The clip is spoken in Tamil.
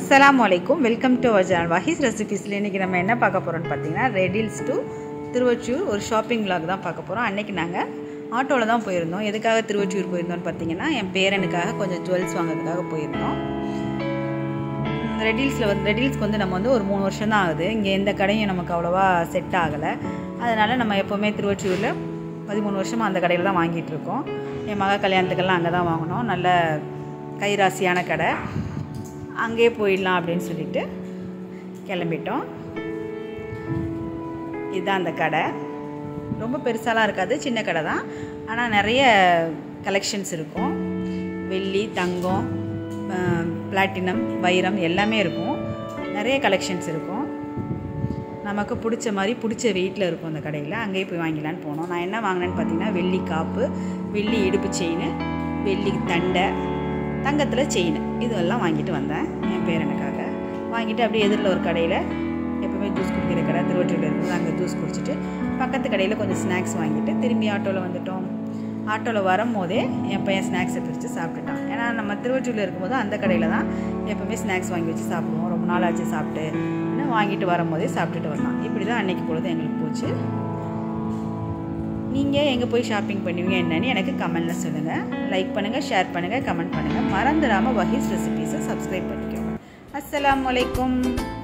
அஸ்ஸலாமு அலைக்கும் welcome to our channel Wahees ரெசிபீஸில் இன்றைக்கி நம்ம என்ன பார்க்க போகிறோம்னு பார்த்தீங்கன்னா ரெடில்ஸ் டு திருவொற்றியூர் ஒரு ஷாப்பிங் vlog தான் பார்க்க போகிறோம் அன்றைக்கி நாங்கள் ஆட்டோவில் தான் போயிருந்தோம் எதுக்காக திருவொற்றியூர் போயிருந்தோம்னு பார்த்தீங்கன்னா என் பேரனுக்காக கொஞ்சம் ஜுவல்ஸ் வாங்குறதுக்காக போயிருந்தோம் ரெடில்ஸில் வந்து ரெடில்ஸ்க்கு வந்து நம்ம வந்து ஒரு மூணு வருஷம் தான் ஆகுது இங்கே எந்த கடையும் நமக்கு அவ்வளோவா செட் ஆகலை அதனால் நம்ம எப்போவுமே திருவொற்றியூரில் பதிமூணு வருஷமாக அந்த கடையில் தான் வாங்கிட்டு இருக்கோம் என் மக கல்யாணத்துக்கெல்லாம் அங்கே தான் வாங்கினோம் நல்ல கைராசியான கடை அங்கேயே போயிடலாம் அப்படின்னு சொல்லிட்டு கிளம்பிட்டோம் இதுதான் அந்த கடை ரொம்ப பெருசாலாம் இருக்காது சின்ன கடை தான் ஆனால் நிறைய கலெக்ஷன்ஸ் இருக்கும் வெள்ளி தங்கம் பிளாட்டினம் வைரம் எல்லாமே இருக்கும் நிறைய கலெக்ஷன்ஸ் இருக்கும் நமக்கு பிடிச்ச மாதிரி பிடிச்ச வெயிட்டில் இருக்கும் அந்த கடையில் அங்கேயே போய் வாங்கிக்கலான்னு போனோம் நான் என்ன வாங்கினேன்னு பார்த்தீங்கன்னா வெள்ளி காப்பு வெள்ளி இடுப்பு செயின் வெள்ளி தண்டை தங்கத்தில் செயின் இதெல்லாம் வாங்கிட்டு வந்தேன் என் பேரனுக்காக வாங்கிட்டு அப்படியே எதிரில் ஒரு கடையில் எப்போவுமே ஜூஸ் குடிக்கிற கடை திருவற்றியில் இருக்கும்போது அங்கே ஜூஸ் குடிச்சிட்டு பக்கத்து கடையில் கொஞ்சம் ஸ்நாக்ஸ் வாங்கிட்டு திரும்பி ஆட்டோவில் வந்துட்டோம் ஆட்டோவில் வரும்போதே என் பையன் ஸ்நாக்ஸை பிரித்து சாப்பிட்டுட்டான் ஏன்னா நம்ம திருவற்றியூரில் இருக்கும்போது அந்த கடையில் தான் எப்போவுமே ஸ்நாக்ஸ் வாங்கி வச்சு சாப்பிடுவோம் ரொம்ப நாள் ஆச்சு சாப்பிட்டு இன்னும் வாங்கிட்டு வரும்போதே சாப்பிட்டுட்டு வரலாம் இப்படி தான் அன்றைக்கி பொழுது எங்களுக்கு போச்சு நீங்கள் எங்கே போய் ஷாப்பிங் பண்ணுவீங்க என்னன்னு எனக்கு கமெண்டில் சொல்லுங்கள் லைக் பண்ணுங்கள் ஷேர் பண்ணுங்கள் கமெண்ட் பண்ணுங்கள் மறந்துடாமல் வஹீஸ் ரெசிபீஸை சப்ஸ்கிரைப் பண்ணிக்கோங்க அஸ்ஸலாமு அலைக்கும்